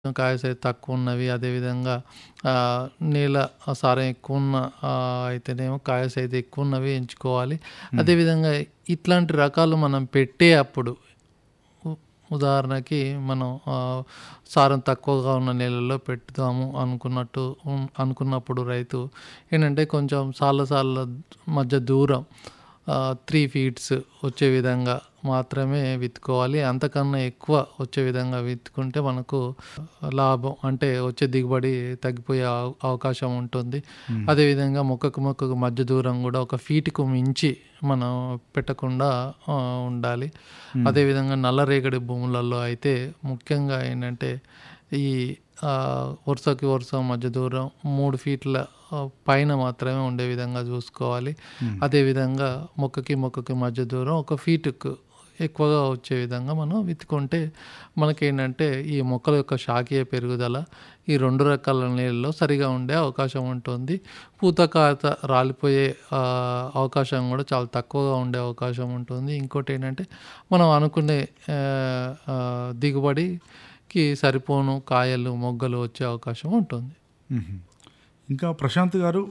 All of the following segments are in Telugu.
కాయ సైజ్ తక్కువ ఉన్నవి అదేవిధంగా ఆహ్, నేల సారం ఎక్కువ ఉన్న ఆహ్, అయితేనేమో కాయ సైజ్ ఎక్కువ ఉన్నవి ఎంచుకోవాలి అదేవిధంగా ఇట్లాంటి రకాలు మనం పెట్టే అప్పుడు ఉ ఉదాహరణకి మనం ఆహ్, సారం తక్కువగా ఉన్న నేలల్లో పెట్టుదాము అనుకున్నట్టు ఉన్ అనుకున్నప్పుడు రైతు ఏంటంటే కొంచెం సాళ్ళ సాళ్ళ మధ్య దూరం ఆహ్, 3 ఫీట్స్ వచ్చే విధంగా మాత్రమే విత్తుకోవాలి అంతకన్నా ఎక్కువ వచ్చే విధంగా విత్తుకుంటే మనకు లాభం అంటే వచ్చే దిగుబడి తగ్గిపోయే అవ అవకాశం ఉంటుంది అదేవిధంగా మొక్కకు మొక్కకు మధ్య దూరం కూడా ఒక ఫీట్‌కు మించి మనం పెట్టకుండా ఆహ్, ఉండాలి అదేవిధంగా నల్లరేగడి భూములలో అయితే ముఖ్యంగా ఏంటంటే ఈ ఆహ్, వరుసకి వరుస మధ్య దూరం 3 ఫీట్ల ఆహ్, పైన మాత్రమే ఉండే విధంగా చూసుకోవాలి అదేవిధంగా మొక్కకి మొక్కకి మధ్య దూరం ఒక ఫీటుకు ఎక్కువగా వచ్చే విధంగా మనం విత్తుకుంటే మనకేంటంటే ఈ మొక్కల యొక్క శాఖీయ పెరుగుదల ఈ 2 రకాల నేలల్లో సరిగా ఉండే అవకాశం ఉంటుంది పూత కాత రాలిపోయే ఆహ్, అవకాశం కూడా చాలా తక్కువగా ఉండే అవకాశం ఉంటుంది ఇంకోటేంటంటే మనం అనుకునే ఆహ్, ఆహ్, దిగుబడికి సరిపోను కాయలు మొగ్గలు వచ్చే అవకాశం ఉంటుంది హుహు. ఇంకా ప్రశాంత్ గారు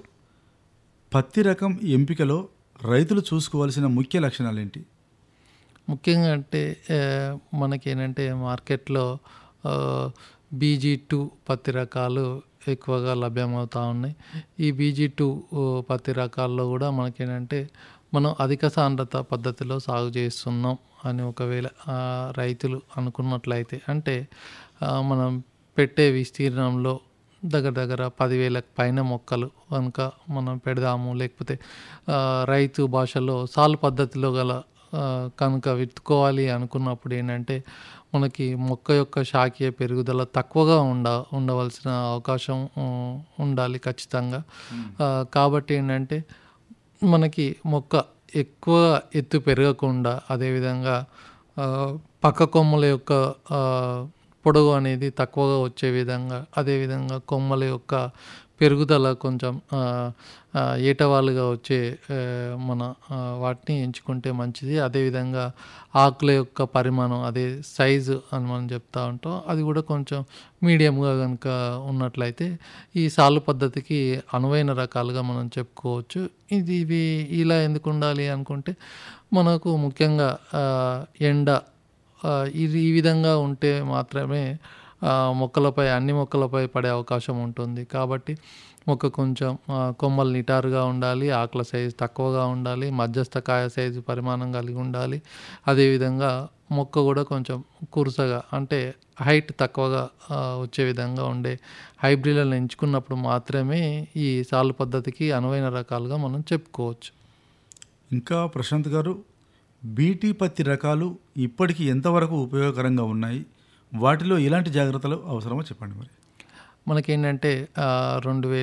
పత్తి రకం ఎంపికలో రైతులు చూసుకోవాల్సిన ముఖ్య లక్షణాలేంటి ముఖ్యంగా అంటే ఆహ్, మనకేంటంటే మార్కెట్‌లో ఆహ్, బీజీ2 పత్తి రకాలు ఎక్కువగా లభ్యమవుతా ఉన్నాయి ఈ బీజీ2 పత్తి రకాల్లో కూడా మనకేంటంటే మనం అధిక సాంద్రత పద్ధతిలో సాగు చేస్తున్నాం అని ఒకవేళ ఆహ్, రైతులు అనుకున్నట్లయితే అంటే ఆహ్, మనం పెట్టే విస్తీర్ణంలో దగ్గర దగ్గర 10,000 పైన మొక్కలు కనుక మనం పెడదాము లేకపోతే ఆహ్, రైతు భాషలో సాలు పద్ధతిలో గల ఆహ్, కనుక విత్తుకోవాలి అనుకున్నప్పుడు ఏంటంటే మనకి మొక్క యొక్క శాఖీయ పెరుగుదల తక్కువగా ఉండ ఉండవలసిన అవకాశం హ్మ్, ఉండాలి ఖచ్చితంగా ఆహ్, కాబట్టి ఏంటంటే మనకి మొక్క ఎక్కువ ఎత్తు పెరగకుండా అదేవిధంగా ఆహ్, పక్క కొమ్మల యొక్క ఆహ్, పొడవు అనేది తక్కువగా వచ్చే విధంగా అదేవిధంగా కొమ్మల యొక్క పెరుగుదల కొంచెం ఆహ్, ఆహ్, ఏటవాలుగా వచ్చే ఆహ్, మన ఆహ్, వాటిని ఎంచుకుంటే మంచిది అదేవిధంగా ఆకుల యొక్క పరిమాణం అదే సైజు అని మనం చెప్తా ఉంటాం అది కూడా కొంచెం మీడియంగా కనుక ఉన్నట్లయితే ఈ సాలు పద్ధతికి అనువైన రకాలుగా మనం చెప్పుకోవచ్చు ఇది ఇవి ఇలా ఎందుకు ఉండాలి అనుకుంటే మనకు ముఖ్యంగా ఆహ్, ఎండ ఆహ్, ఇది ఈ విధంగా ఉంటే మాత్రమే ఆహ్, మొక్కలపై అన్ని మొక్కలపై పడే అవకాశం ఉంటుంది కాబట్టి మొక్క కొంచెం ఆహ్, కొమ్మలు నిటారుగా ఉండాలి ఆకుల సైజు తక్కువగా ఉండాలి మధ్యస్థ కాయ సైజు పరిమాణం కలిగి ఉండాలి అదేవిధంగా మొక్క కూడా కొంచెం కురుసగా అంటే హైట్ తక్కువగా ఆహ్, వచ్చే విధంగా ఉండే హైబ్రిడ్లను ఎంచుకున్నప్పుడు మాత్రమే ఈ సాలు పద్ధతికి అనువైన రకాలుగా మనం చెప్పుకోవచ్చు ఇంకా ప్రశాంత్ గారు బీటీ పత్తి రకాలు ఇప్పటికి ఎంతవరకు ఉపయోగకరంగా ఉన్నాయి వాటిలో ఎలాంటి జాగ్రత్తలు అవసరమో చెప్పండి మరి మనకేంటంటే ఆహ్,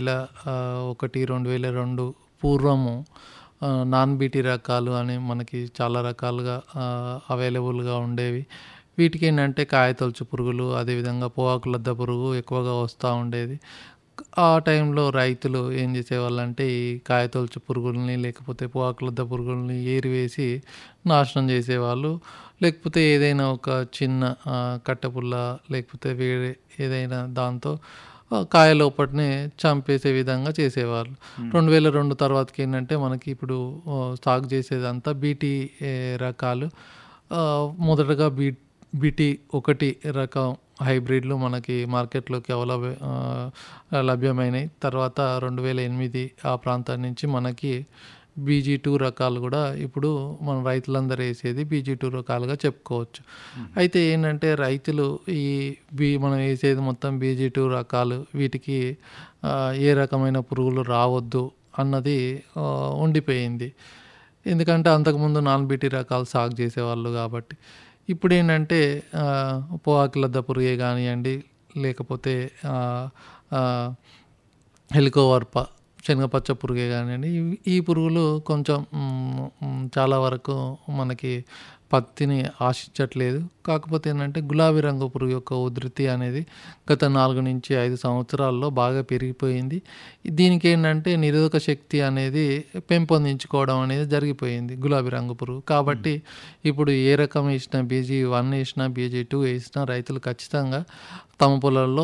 2001, 2002 పూర్వము ఆహ్, నాన్ బీటీ రకాలు అని మనకి చాలా రకాలుగా ఆహ్, అవైలబుల్‌గా ఉండేవి. వీటికేంటంటే కాయతొలుచు పురుగులు అదేవిధంగా పోఆకు లద్దె పురుగు ఎక్కువగా వస్తా ఉండేది. ఆ టైంలో రైతులు ఏం చేసేవాళ్ళంటే ఈ కాయతొలుచు పురుగుల్ని లేకపోతే పోఆకు లద్దె పురుగుల్ని ఏరివేసి నాశనం చేసేవాళ్ళు. లేకపోతే ఏదైనా ఒక చిన్న ఆహ్, కట్టెపుల్ల లేకపోతే వేరే ఏదైనా దాంతో ఆహ్, కాయ లోపటనే చంపేసే విధంగా చేసేవాళ్ళు. 2002 తర్వాతకి ఏంటంటే మనకి ఇప్పుడు ఆహ్, సాగు చేసేదంతా బీటీ ఏ రకాలు. ఆహ్, మొదటగా బీ బీటీ 1 రకం హైబ్రిడ్‌లు మనకి మార్కెట్‌లోకి అవలబ ఆహ్, లభ్యమైనాయి. తర్వాత 2008 ఆ ప్రాంతం నుంచి మనకి బీజీ2 రకాలు కూడా ఇప్పుడు మన రైతులందరూ ఏసేది బీజీ2 రకాలుగా చెప్పుకోవచ్చు. అయితే ఏంటంటే రైతులు ఈ బీ మనం ఏసేది మొత్తం బీజీ2 రకాలు వీటికి ఆహ్, ఏ రకమైన పురుగులు రావద్దు అన్నది ఆహ్, ఉండిపోయింది. ఎందుకంటే అంతకుముందు నాన్ బీటీ రకాలు సాగు చేసేవాళ్ళు కాబట్టి. ఇప్పుడేంటంటే ఆహ్, పోఆకు లద్దె పురుగే కానియండి లేకపోతే ఆహ్, ఆహ్, హెలికోవర్ప శనగపచ్చ పురుగే కానియండి ఇవి ఈ పురుగులు కొంచెం హ్మ్, హ్మ్, చాలా వరకు మనకి పత్తిని ఆశించట్లేదు. కాకపోతే ఏంటంటే గులాబీ రంగు పురుగు యొక్క ఉధృతి అనేది గత 4-5 సంవత్సరాల్లో బాగా పెరిగిపోయింది. దీనికేంటంటే నిరోధక శక్తి అనేది పెంపొందించుకోవడం అనేది జరిగిపోయింది గులాబీ రంగు పురుగు. కాబట్టి ఇప్పుడు ఏ రకం ఏసినా బీజీ1 ఏసినా బీజీ2 ఏసినా రైతులు ఖచ్చితంగా తమ పొలాల్లో